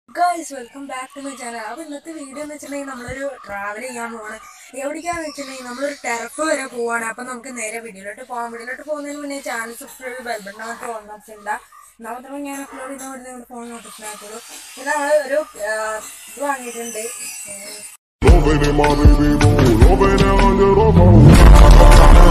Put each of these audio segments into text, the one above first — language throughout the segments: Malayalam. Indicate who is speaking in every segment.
Speaker 1: Guys welcome back to my channel അപ്പോൾ ഇന്നത്തെ വീഡിയോ എന്ന് വെച്ചിട്ടുണ്ടെങ്കിൽ നമ്മളൊരു ട്രാവൽ ചെയ്യാൻ പോവാണ് എവിടേക്കാന്ന് വെച്ചിട്ടുണ്ടെങ്കിൽ നമ്മളൊരു ടെറഫ് വരെ പോവാണ് അപ്പം നമുക്ക് നേരെ വീഡിയോയിലോട്ട് പോകാം വീഡിയോയിലോട്ട് പോകുന്നതിന് മുന്നേ ചാനൽ സബ്സ്ക്രൈബ് ബെൽബട്ടനകത്ത് ഓൺ ഓപ്ഷൻ ഉണ്ടാ എന്നാൽ മാത്രമേ ഞാൻ അപ്ലോഡ് ചെയ്ത വീഡിയോ നിങ്ങളുടെ ഫോൺ നോട്ടിഫിക്കേഷൻ ആക്കുള്ളൂ പിന്നെ നമ്മൾ ഒരു ആ, ഇത് വാങ്ങിയിട്ടുണ്ട് ഏഹ്,
Speaker 2: Loving it, my baby boo. Loving it on your road.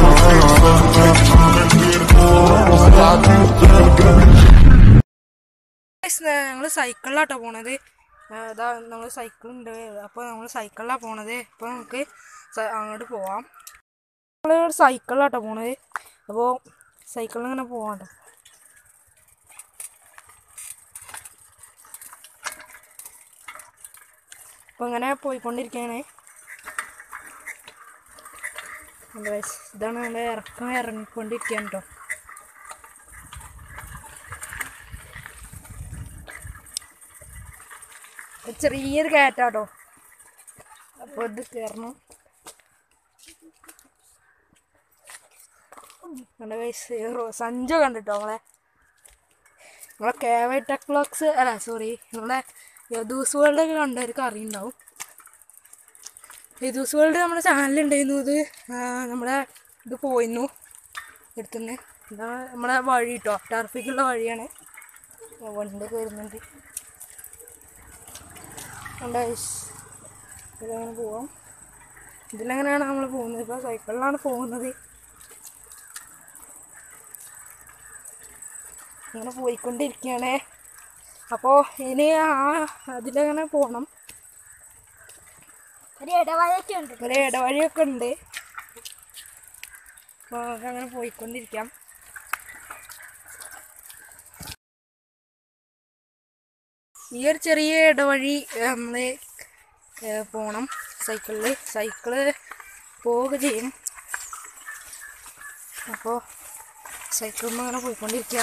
Speaker 1: ഞങ്ങൾ സൈക്കിളിലാട്ടോ പോണത് ആ, ഇതാ നമ്മൾ സൈക്കിളുണ്ട് അപ്പോൾ നമ്മൾ സൈക്കിളിലാണ് പോണത് അപ്പോൾ നമുക്ക് സ- അങ്ങോട്ട് പോവാം നമ്മൾ സൈക്കിളിലാട്ടോ പോണത് അപ്പോൾ സൈക്കിളിൽ ഇങ്ങനെ പോവാട്ടോ അപ്പോൾ ഇങ്ങനെ പോയിക്കൊണ്ടിരിക്കുകയാണ് എന്താ guys, ഇതാണ് നമ്മുടെ ഇറക്കം ഇറങ്ങിക്കൊണ്ടിരിക്കുകയാണ് കേട്ടോ ഒരു ചെറിയൊരു കയറ്റാട്ടോ അപ്പോൾ ഇത് കയറണം നമ്മുടെ വയസ്സ് സഞ്ജു കണ്ടിട്ടോ നമ്മളെ നമ്മളെ കേവൈ ടെക്ലോക്സ് അല്ല സോറി നമ്മളെ യദൂസ് വേൾഡ് ഒക്കെ കണ്ടവർക്ക് അറിയുണ്ടാവും യദൂസ് വേൾഡ് നമ്മുടെ ചാനലുണ്ടായിരുന്നു ഇത് ആ, നമ്മുടെ ഇത് പോയിരുന്നു എടുത്തുനിന്ന് ഇതാ നമ്മളെ വഴി കേട്ടോ ടർഫിക്കുള്ള വഴിയാണ് വണ്ടിയൊക്കെ വരുന്നുണ്ട് ഉണ്ട് guys. ഇതിലങ്ങനെ പോവാം ഇതിലെങ്ങനെയാണ് നമ്മൾ പോകുന്നത് ഇപ്പോൾ സൈക്കിളിലാണ് പോകുന്നത് അങ്ങനെ പോയിക്കൊണ്ടിരിക്കുകയാണ് അപ്പോൾ ഇനി ആ അതിലങ്ങനെ പോകണം
Speaker 3: ഒരു ഇടവഴയൊക്കെ ഉണ്ട്
Speaker 1: ഒരു ഇടവഴിയൊക്കെ ഉണ്ട് അപ്പോൾ അങ്ങനെ പോയിക്കൊണ്ടിരിക്കാം ഈ ഒരു ചെറിയ ഇടവഴി നമ്മൾ പോകണം സൈക്കിളിൽ സൈക്കിള് പോവുക ചെയ്യും അപ്പോൾ സൈക്കിളിൽ അങ്ങനെ പോയിക്കൊണ്ടിരിക്കുക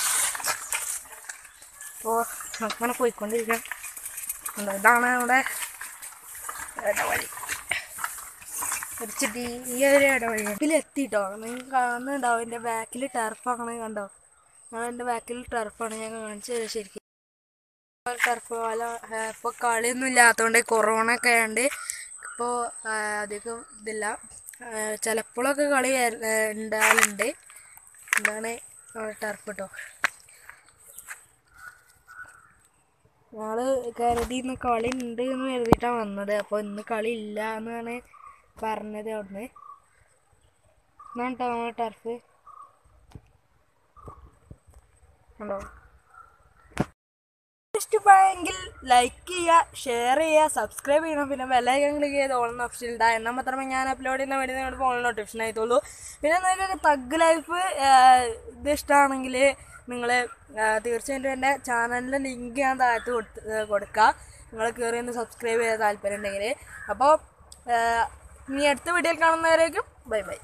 Speaker 1: അപ്പോൾ അങ്ങനെ പോയിക്കൊണ്ടിരിക്കാം കണ്ടോ, ഇതാണ് നമ്മുടെ ഇടവഴി ഒരു ചെടി ഈ ഒരു ഇടവഴി ഇതിലെത്തിട്ടോ നിങ്ങൾ കാണുന്നുണ്ടാവും എൻ്റെ ബാക്കിൽ ടർഫാണ് കണ്ടോ ഞാൻ എൻ്റെ ബാക്കിൽ ടർഫാണ് ഞാൻ കാണിച്ചു തരാം ശരിക്കും ടർഫ് പോലെ ഇപ്പോൾ കളിയൊന്നും ഇല്ലാത്തതുകൊണ്ട് കൊറോണ ഒക്കെ ആയതുകൊണ്ട് ഇപ്പോൾ അധികം ഇതില്ല ആ, ചിലപ്പോഴൊക്കെ കളി വര- ആ, ഉണ്ടാവലുണ്ട് ഇതാണ് ടർഫ് കേട്ടോ ഞങ്ങള് കരുതി ഇന്ന് കളി ഉണ്ട് എന്ന് കരുതിയിട്ടാണ് വന്നത് അപ്പോൾ ഇന്ന് കളി ഇല്ല എന്നാണ് പറഞ്ഞത് അവിടുന്ന് എന്നാണ് കേട്ടോ നമ്മളെ ടർഫ് ഉണ്ടോ ഇഷ്ടമായെങ്കിൽ ലൈക്ക് ചെയ്യുക ഷെയർ ചെയ്യുക സബ്സ്ക്രൈബ് ചെയ്യണം പിന്നെ ബെല്ലൈക്കൺ ക്ലിക്ക് ചെയ്ത് ഓൺ ഓപ്ഷൻ ഇടാം എന്നാൽ മാത്രമേ ഞാൻ അപ്ലോഡ് ചെയ്യുന്ന വീഡിയോ നിങ്ങളുടെ ഫോണിൽ നോട്ടിഫിക്കേഷൻ ആയിട്ടുള്ളൂ പിന്നെ എന്തെങ്കിലും തഗ് ലൈഫ് ഇത് ഇഷ്ടമാണെങ്കിൽ നിങ്ങൾ തീർച്ചയായിട്ടും എൻ്റെ ചാനലിൻ്റെ ലിങ്ക് ഞാൻ താഴത്ത് കൊടുത്ത് ഏ, കൊടുക്കാം നിങ്ങൾ കയറി ഒന്ന് സബ്സ്ക്രൈബ് ചെയ്യാൻ താല്പര്യം ഉണ്ടെങ്കിൽ അപ്പോൾ ഇനി അടുത്ത വീഡിയോയിൽ കാണുന്നവരേക്കും ബൈ ബൈ